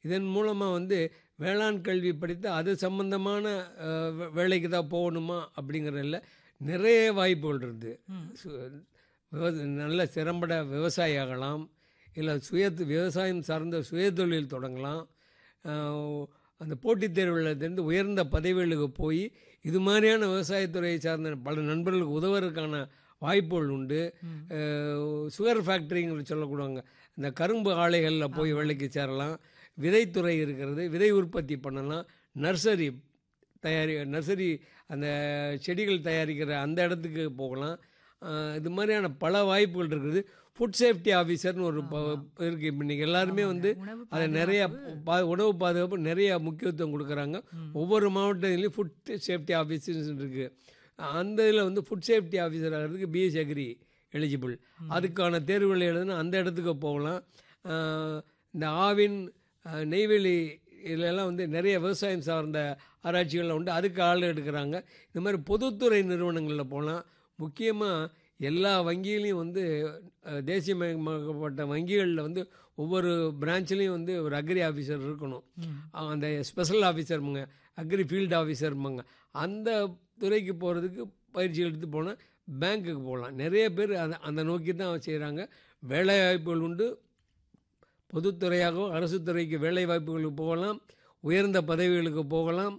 இதன் மூலமாக வந்து வேளாண் கல்வி படித்து அது சம்பந்தமான அஹ், வே- வேலைக்கு தான் போகணுமா அப்படிங்கிறதில்ல நிறைய வாய்ப்புகள் இருக்குது சு- விவ- நல்ல திறம்பட விவசாயி ஆகலாம் இல்லை சுய விவசாயம் சார்ந்த சுயதொழில் தொடங்கலாம் அஹ், அந்த போட்டித் தேர்வுலேருந்து உயர்ந்த பதவிகளுக்கு போய் இது மாதிரியான விவசாயத்துறையை சார்ந்த பல நண்பர்களுக்கு உதவுறதுக்கான வாய்ப்புகள் உண்டு அஹ், சுகர் ஃபேக்ட்ரிங்கிற சொல்லக்கூடாங்க இந்த கரும்பு ஆலைகளில் போய் வேலைக்கு சேரலாம் விதைத்துறை இருக்கிறது விதை உற்பத்தி பண்ணலாம் நர்சரி தயாரி நர்சரி அந்த செடிகள் தயாரிக்கிற அந்த இடத்துக்கு போகலாம் அஹ், இது மாதிரியான பல வாய்ப்புகள் இருக்குது ஃபுட் சேஃப்டி ஆஃபீஸர்னு ஒரு ப இருக்குது இப்போ இன்றைக்கி எல்லாருமே வந்து உணவு அதை நிறைய பா உணவு பாதுகாப்பு நிறைய முக்கியத்துவம் கொடுக்குறாங்க ஒவ்வொரு மாவட்டத்திலையும் ஃபுட் சேஃப்டி ஆஃபீஸர்ஸ் இருக்குது அந்த இதில் வந்து ஃபுட் சேஃப்டி ஆஃபீஸர் ஆகிறதுக்கு பிஎஸ்சி அக்ரி எலிஜிபிள் அதுக்கான தேர்வுகள் எழுதுனா அந்த இடத்துக்கு போகலாம் அஹ், இந்த ஆவின் அஹ், நெய்வேலி இதிலெல்லாம் வந்து நிறைய விவசாயம் சார்ந்த ஆராய்ச்சிகள்லாம் உண்டு அதுக்கு ஆள் எடுக்கிறாங்க இந்த மாதிரி பொதுத்துறை நிறுவனங்களில் போகலாம் முக்கியமாக எல்லா வங்கியிலையும் வந்து அஹ், தேசியமயமாக்கப்பட்ட வங்கிகளில் வந்து ஒவ்வொரு பிரான்ச்லேயும் வந்து ஒரு அக்ரி ஆஃபீஸர் இருக்கணும் அஹ், அந்த ஸ்பெஷல் ஆஃபீஸர்முங்க அக்ரி ஃபீல்டு ஆஃபீஸர்மாங்க அந்த துறைக்கு போகிறதுக்கு பயிற்சி எடுத்து போனால் பேங்க்குக்கு போகலாம் நிறைய பேர் அதை அந்த நோக்கி தான் செய்கிறாங்க வேலை வாய்ப்புகள் உண்டு பொதுத்துறையாகவும் அரசு துறைக்கு வேலை வாய்ப்புகளுக்கு போகலாம் உயர்ந்த பதவிகளுக்கு போகலாம்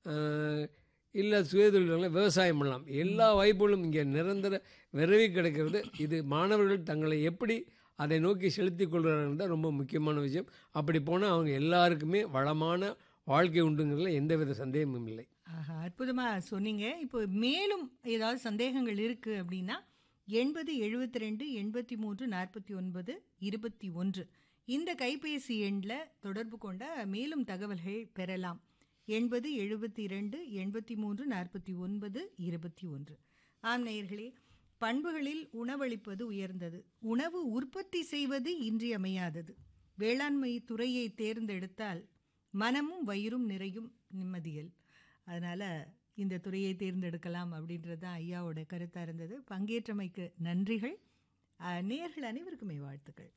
இல்லை சுயதொழில்களை விவசாயம் பண்ணலாம் எல்லா வாய்ப்புகளும் இங்கே நிரந்தர விரைவி கிடைக்கிறது இது மாணவர்கள் தங்களை எப்படி அதை நோக்கி செலுத்திக் கொள்கிறார்கள் தான் ரொம்ப முக்கியமான விஷயம் அப்படி போனால் அவங்க எல்லாருக்குமே வளமான வாழ்க்கை உண்டுங்கிறதுல எந்தவித சந்தேகமும் இல்லை ஆஹா அற்புதமா சொன்னீங்க இப்போ மேலும் ஏதாவது சந்தேகங்கள் இருக்கு அப்படின்னா எண்பது எழுபத்தி ரெண்டு எண்பத்தி மூன்று நாற்பத்தி ஒன்பது இருபத்தி ஒன்று இந்த கைபேசி எண்ணில் தொடர்பு கொண்ட மேலும் தகவல்கள் பெறலாம் எண்பது எழுபத்தி இரண்டு எண்பத்தி மூன்று நாற்பத்தி ஒன்பது இருபத்தி ஒன்று ஆம் நேயர்களே பண்புகளில் உணவளிப்பது உயர்ந்தது உணவு உற்பத்தி செய்வது இன்றியமையாதது வேளாண்மை துறையை தேர்ந்தெடுத்தால் மனமும் வயிறும் நிறையும் நிம்மதியில் அதனால் இந்த துறையை தேர்ந்தெடுக்கலாம் அப்படின்றது தான் ஐயாவோட கருத்தாக இருந்தது பங்கேற்றமைக்கு நன்றிகள் அஹ், நேயர்கள் அனைவருக்குமே வாழ்த்துக்கள்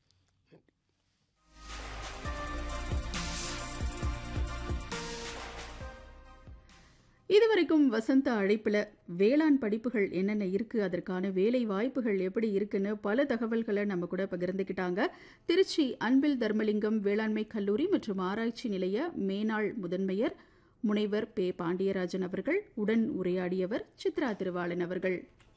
இதுவரைக்கும் வசந்த அழைப்புல வேளாண் படிப்புகள் என்னென்ன இருக்கு அதற்கான வேலை வாய்ப்புகள் எப்படி இருக்குன்னு பல தகவல்களை நம்ம கூட பகிர்ந்துக்கிட்டாங்க திருச்சி அன்பில் தர்மலிங்கம் வேளாண்மை கல்லூரி மற்றும் ஆராய்ச்சி நிலைய மேனாள் முதன்மையர் முனைவர் பே பாண்டியராஜன் அவர்கள் உடன் உரையாடியவர் சித்ரா திருவாளன் அவர்கள்